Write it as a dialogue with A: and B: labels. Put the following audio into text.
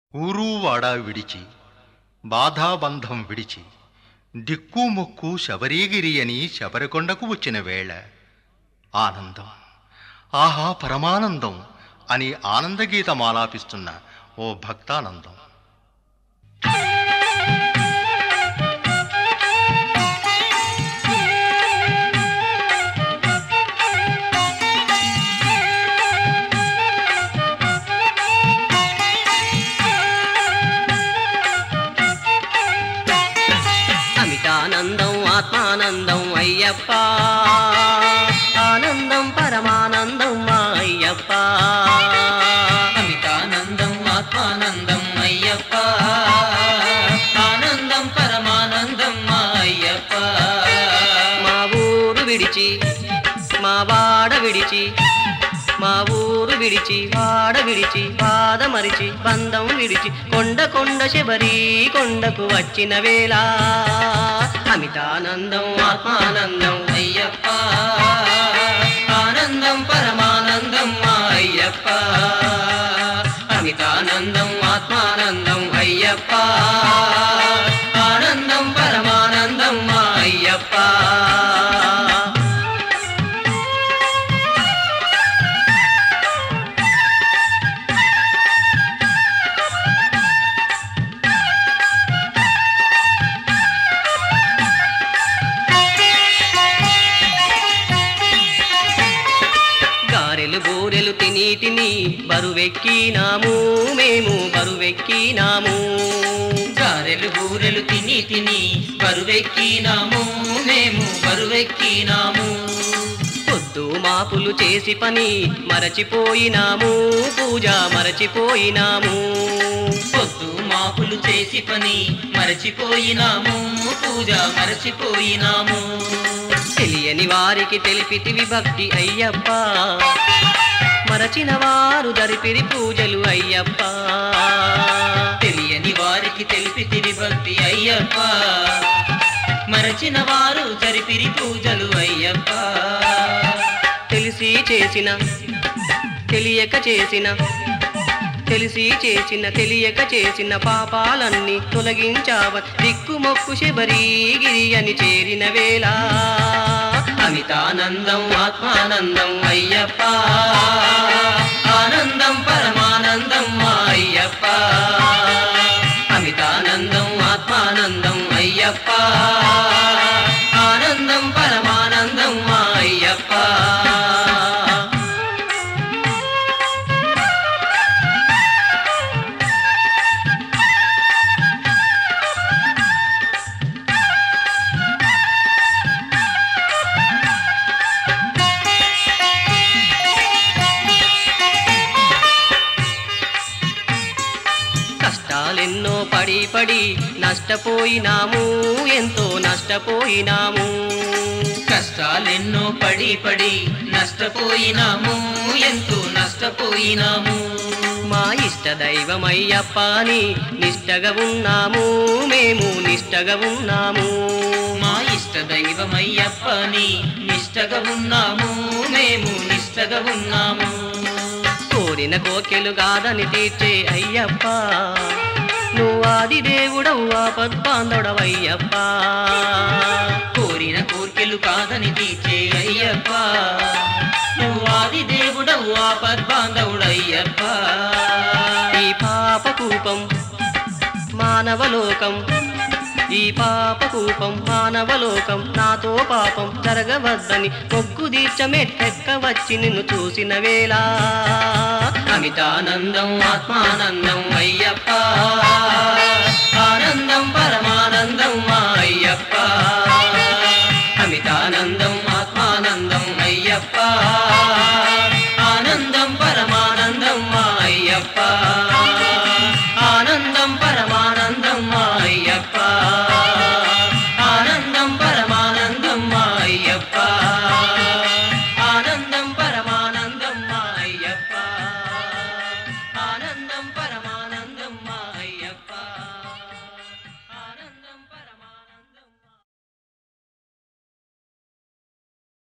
A: ఊరు వాడ విడిచి బాధాబంధం విడిచి దిక్కుముక్కు శబరిగిరి అని శబరికొండకు వచ్చిన వేళ ఆనందం ఆహా పరమానందం అని ఆనందగీతం ఆలాపిస్తున్న ఓ భక్తానందం
B: అమితానందం ఆత్మానందం అయ్యప్ప ఆనందం పరమానందం మా అయ్యప్ప
C: అమితానందం ఆత్మానందం అయ్యప్ప ఆనందం పరమానందం మా అయ్యప్ప
B: మా ఊరు విడిచి మా వాడ విడిచి మా ఊరు విడిచి వాడ విడిచి పాద మరిచి బంధం విడిచి కొండ కొండ శబరి కొండకు వచ్చిన వేళ అమితానందం ఆత్మానందం
C: అయ్యప్ప ఆనందం పరమానందం మా అయ్యప్ప అమితానందం ఆత్మానందం అయ్యప్ప ఆనందం పరమానందం మా అయ్యప్ప
B: గారెలు బూరెలు తిని తిని బరువెక్కినాము మేము బరువెక్కినాము
C: గారెలు బూరెలు తిని తిని బరువెక్కినాము మేము బరువెక్కినాము
B: పొద్దు మాపులు చేసి పని మరచిపోయినాము పూజ మరచిపోయినాము
C: పొద్దు మాపులు చేసి పని మరచిపోయినాము పూజ మరచిపోయినాము
B: తెలియని వారికి తెలిపితివి భక్తి అయ్యప్ప మరచిన వారు దరిపిరి పూజలు అయ్యప్ప
C: తెలియని వారికి తెలిపి భక్తి అయ్యప్ప మరచిన వారు జరిపిరి పూజలు అయ్యప్ప
B: తెలిసి చేసిన తెలియక చేసిన తెలిసి చేసిన తెలియక చేసిన పాపాలన్నీ తొలగించావ దిక్కుమొక్కు శబరిగిరి అని చేరిన వేళ
C: అమితానందం ఆత్మానందం అయ్యప్ప ఆనందం పరమానందం మా అయ్యప్ప అమితానందం ఆత్మానందం అయ్యప్ప ఆనందం పరమానందం మా అయ్యప్ప
B: కష్టాలెన్నో పడి పడి నష్టపోయినాము ఎంతో నష్టపోయినాము
C: కష్టాలెన్నో పడి పడి నష్టపోయినాము ఎంతో నష్టపోయినాము
B: మా ఇష్ట దైవమయ్యప్పని నిష్టగా ఉన్నాము మేము నిష్టగా ఉన్నాము
C: మా ఇష్ట దైవమయ్యప్పని నిష్టగా ఉన్నాము మేము నిష్టగా ఉన్నాము
B: కోరిన కోకెలు కాదని తీర్చే అయ్యప్ప నువ్వు ఆది దేవుడవు ఆపద్బాంధుడవయ్యప్ప
C: కోరిన కోర్కెలు కాదని తీర్చే అయ్యప్ప నువ్వు ఆది దేవుడవు ఆపద్బాంధవుడయ్యప్ప
B: ఈ పాప కూపం మానవలోకం ఈ పాప కూపం మానవలోకం నాతో పాపం జరగవద్దని మొగ్గు దీర్చమెట్టెక్క వచ్చి నిన్ను చూసిన వేళ
C: అమితానందం ఆత్మానందం అయ్యప్ప ఆనందం పరమానందం మా అయ్యప్ప అమితానందం ఆత్మానందం అయ్యప్ప